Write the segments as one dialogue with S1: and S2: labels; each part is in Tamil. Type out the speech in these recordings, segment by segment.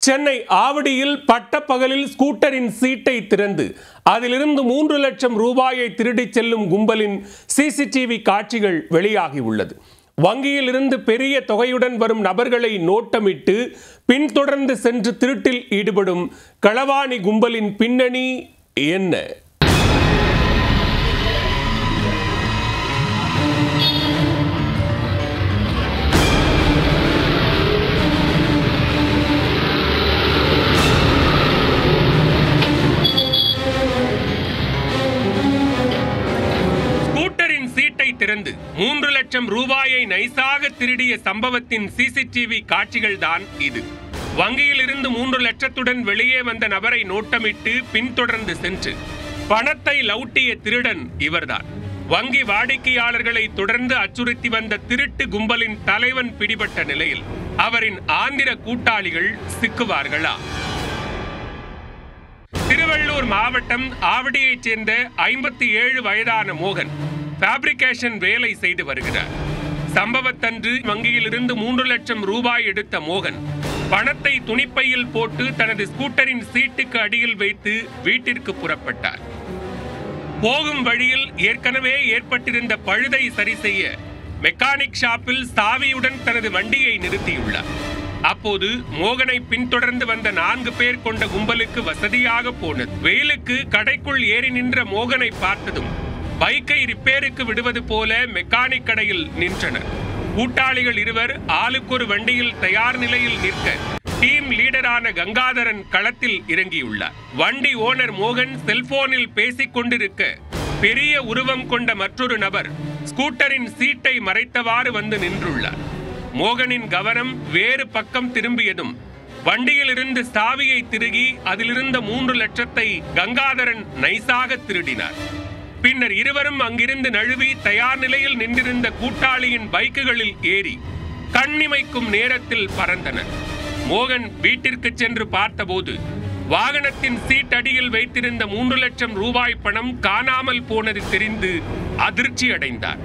S1: சென்னை ஆவடியில் பட்டப்பகலில் ஸ்கூட்டரின் சீட்டை திறந்து அதிலிருந்து மூன்று லட்சம் ரூபாயை திருடிச் செல்லும் கும்பலின் சிசிடிவி காட்சிகள் வெளியாகியுள்ளது வங்கியில் இருந்து பெரிய தொகையுடன் வரும் நபர்களை நோட்டமிட்டு பின்தொடர்ந்து சென்று திருட்டில் ஈடுபடும் களவாணி கும்பலின் பின்னணி என்ன ஸ்கூட்டரின் சீட்டை திறந்து மூன்று லட்சம் ரூபாயை நைசாக திருடிய சம்பவத்தின் சிசிடிவி காட்சிகள் தான் இது வங்கியில் இருந்து மூன்று லட்சத்துடன் வெளியே வந்த நபரை நோட்டமிட்டு பின்தொடர்ந்து சென்று பணத்தை லவுட்டிய திருடன் இவர்தான் வங்கி வாடிக்கையாளர்களை தொடர்ந்து அச்சுறுத்தி வந்த திருட்டு கும்பலின் தலைவன் பிடிபட்ட நிலையில் அவரின் ஆந்திர கூட்டாளிகள் சிக்குவார்களா திருவள்ளூர் மாவட்டம் ஆவடியைச் சேர்ந்த ஐம்பத்தி ஏழு வயதான மோகன் ஃபேப்ரிகேஷன் வேலை செய்து வருகிறார் சம்பவத்தன்று வங்கியிலிருந்து மூன்று லட்சம் ரூபாய் எடுத்த மோகன் பணத்தை துணிப்பையில் போட்டு தனது ஸ்கூட்டரின் சீட்டுக்கு அடியில் வைத்து வீட்டிற்கு புறப்பட்டார் போகும் வழியில் ஏற்கனவே ஏற்பட்டிருந்த பழுதை சரி செய்ய மெக்கானிக் ஷாப்பில் சாவியுடன் தனது வண்டியை நிறுத்தியுள்ளார் அப்போது மோகனை பின்தொடர்ந்து வந்த நான்கு பேர் கொண்ட கும்பலுக்கு வசதியாக போனது வெயிலுக்கு கடைக்குள் ஏறி நின்ற மோகனை பார்த்ததும் பைக்கை ரிப்பேருக்கு விடுவது போல மெக்கானிக் கடையில் நின்றனர் கூட்டாளிகள் இருவர் ஆளுக்கொரு வண்டியில் தயார் நிலையில் நிற்க டீம் லீடரான கங்காதரன் களத்தில் இறங்கியுள்ளார் வண்டி ஓனர் மோகன் செல்போனில் பேசிக் கொண்டிருக்க பெரிய உருவம் கொண்ட மற்றொரு நபர் ஸ்கூட்டரின் சீட்டை மறைத்தவாறு வந்து நின்றுள்ளார் மோகனின் கவனம் வேறு பக்கம் திரும்பியதும் வண்டியில் இருந்து சாவியை திருகி அதிலிருந்த மூன்று லட்சத்தை கங்காதரன் நைசாக திருடினார் பின்னர் இருவரும் அங்கிருந்து நழுவி தயார் நிலையில் நின்றிருந்த கூட்டாளியின் பைக்குகளில் ஏறி கண்ணிமைக்கும் நேரத்தில் பறந்தனர் மோகன் வீட்டிற்கு சென்று பார்த்தபோது வாகனத்தின் சீட் அடியில் வைத்திருந்த மூன்று லட்சம் ரூபாய் பணம் காணாமல் போனது தெரிந்து அதிர்ச்சி அடைந்தார்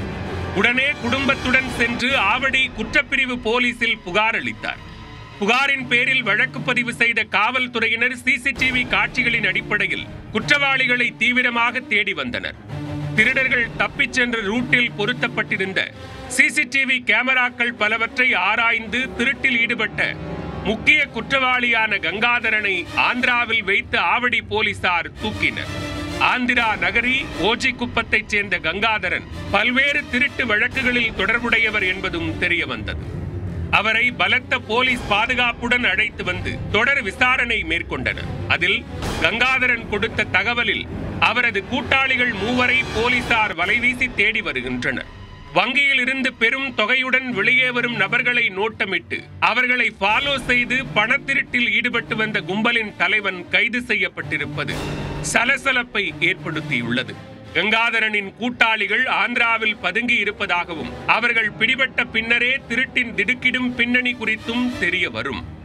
S1: உடனே குடும்பத்துடன் சென்று ஆவடி குற்றப்பிரிவு போலீசில் புகார் அளித்தார் புகாரின் பேரில் வழக்கு பதிவு செய்த காவல்துறையினர் சிசிடிவி காட்சிகளின் அடிப்படையில் குற்றவாளிகளை தீவிரமாக தேடி வந்தனர் திருடர்கள் தப்பிச் சென்ற ரூட்டில் பொருத்தப்பட்டிருந்த சிசிடிவி கேமராக்கள் பலவற்றை ஆராய்ந்து திருட்டில் ஈடுபட்ட முக்கிய குற்றவாளியான கங்காதரனை ஆந்திராவில் வைத்து ஆவடி போலீசார் தூக்கினர் ஆந்திரா நகரி ஓஜிக்குப்பத்தைச் சேர்ந்த கங்காதரன் பல்வேறு திருட்டு வழக்குகளில் தொடர்புடையவர் என்பதும் தெரிய வந்தது அவரை பலத்த போலீஸ் பாதுகாப்புடன் அழைத்து வந்து தொடர் விசாரணை மேற்கொண்டனர் அதில் கங்காதரன் கொடுத்த தகவலில் அவரது கூட்டாளிகள் மூவரை போலீசார் வலைவீசி தேடி வருகின்றனர் வங்கியில் இருந்து பெரும் தொகையுடன் வெளியே வரும் நபர்களை நோட்டமிட்டு அவர்களை ஃபாலோ செய்து பணத்திருட்டில் ஈடுபட்டு வந்த கும்பலின் தலைவன் கைது செய்யப்பட்டிருப்பது சலசலப்பை ஏற்படுத்தியுள்ளது கங்காதரனின் கூட்டாளிகள் ஆந்திராவில் பதுங்கி இருப்பதாகவும் அவர்கள் பிடிபட்ட பின்னரே திருட்டின் திடுக்கிடும் பின்னணி குறித்தும் தெரிய வரும்